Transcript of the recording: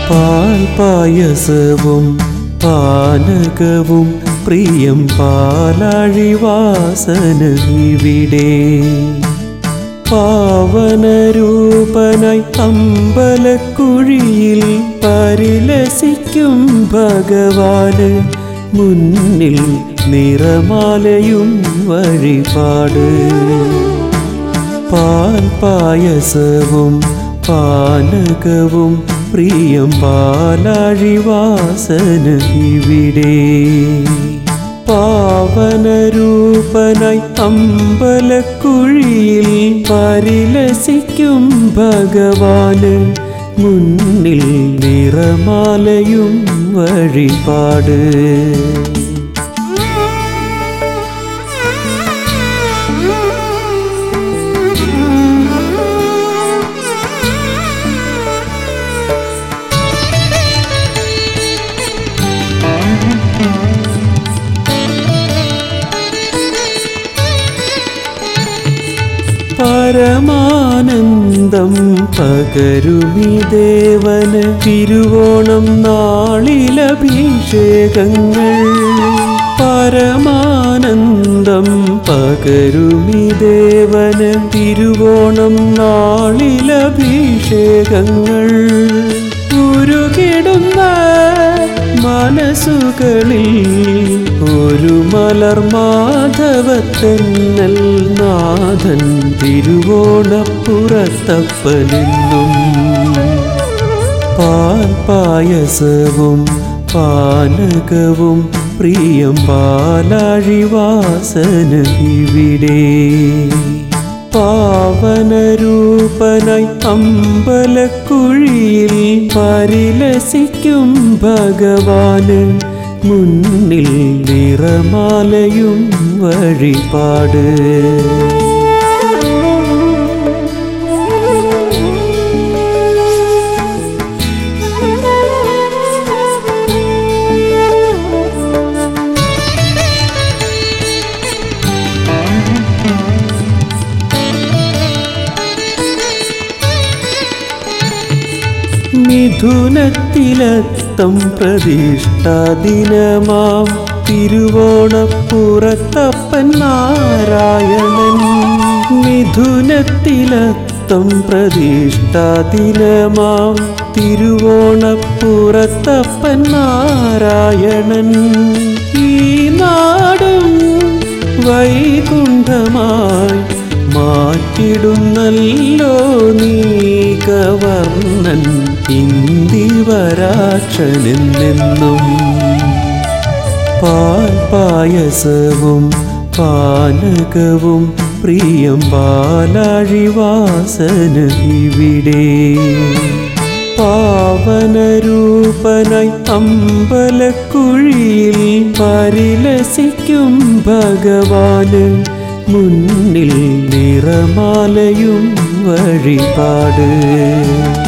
പാൽ പായസവും പാനകവും പ്രിയം പാലാഴിവാസന ഇവിടെ പാവനരൂപനായി അമ്പലക്കുഴിയിൽ പരിലസിക്കും ഭഗവാന് മുന്നിൽ നിറമാലയും വഴിപാട് പാൽ പായസവും പാനകവും പ്രിയം പാലാഴിവാസന ഇവിടെ പാവനരൂപനായി അമ്പലക്കുഴിയിൽ പരിലസിക്കും ഭഗവാന് മുന്നിൽ നിറമാലയും വഴിപാട് പരമാനന്ദം പകരുമി ദേവന് തിരുവോണം നാളിലഭിഷേകങ്ങൾ പരമാനന്ദം പകരുമി ദേവന് തിരുവോണം നാളിലഭിഷേകങ്ങൾ ഉരുകിടുന്ന മനസ്സുകളിൽ ഒരു മലർ മാധവത്തെന്നൽ നാഥൻ തിരുവോണപ്പുറത്തപ്പനെന്നും പാൽ പായസവും പാനകവും പ്രിയം പാലാഴിവാസന ഇവിടെ പാവനരൂപനായി അമ്പലക്കുഴിയിൽ പരിലസിക്കും ഭഗവാന് മുന്നിൽ നിറമാലയും വഴിപാട് മിഥുനത്തിലത്തം പ്രതിഷ്ഠാദിനമാം തിരുവോണപ്പുറത്തപ്പൻ നാരായണൻ മിഥുനത്തിലത്തം പ്രതിഷ്ഠാദിനമാം തിരുവോണപ്പുറത്തപ്പൻ നാരായണൻ ഈ നാടും വൈകുണ്ഠമായി മാറ്റിടുന്നല്ലോ നീകവർണ്ണൻ ഇന്ദിവരാക്ഷനെന്നെന്നും പാൽ പായസവും പാനകവും പ്രിയം പാലാഴിവാസന ഇവിടെ പാവനരൂപനായി അമ്പലക്കുഴിയിൽ പരിലസിക്കും ഭഗവാന് മുന്നിൽ നിറമാലയും വഴിപാട്